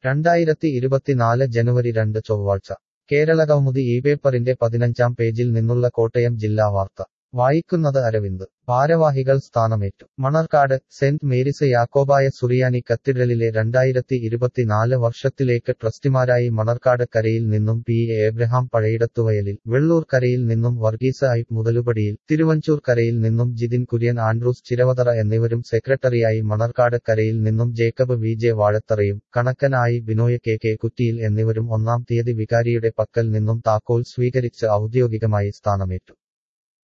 രണ്ടായിരത്തി ഇരുപത്തിനാല് ജനുവരി രണ്ട് ചൊവ്വാഴ്ച കേരളകൗമുദി ഈ പേപ്പറിന്റെ പതിനഞ്ചാം പേജിൽ നിന്നുള്ള കോട്ടയം ജില്ലാ വാർത്ത വായിക്കുന്നത് അരവിന്ദ് ഭാരവാഹികൾ സ്ഥാനമേറ്റു മണർക്കാട് സെന്റ് മേരീസ് യാക്കോബായ സുറിയാനി കത്തീഡ്രലിലെ രണ്ടായിരത്തി ഇരുപത്തിനാല് വർഷത്തിലേക്ക് ട്രസ്റ്റിമാരായി മണർക്കാട് കരയിൽ നിന്നും പി എ എബ്രഹാം പഴയിടത്തുവയലിൽ വെള്ളൂർ കരയിൽ നിന്നും വർഗീസ് ഐ മുതലുപടിയിൽ തിരുവഞ്ചൂർ കരയിൽ നിന്നും ജിതിൻ കുര്യൻ ആൻഡ്രൂസ് ചിരവതറ എന്നിവരും സെക്രട്ടറിയായി മണർക്കാട് കരയിൽ നിന്നും ജേക്കബ് വി ജെ വാഴത്തറയും കണക്കനായി ബിനോയ് കെ കെ കുറ്റിയിൽ എന്നിവരും ഒന്നാം തീയതി വികാരിയുടെ പക്കൽ നിന്നും താക്കോൽ സ്വീകരിച്ച് ഔദ്യോഗികമായി സ്ഥാനമേറ്റു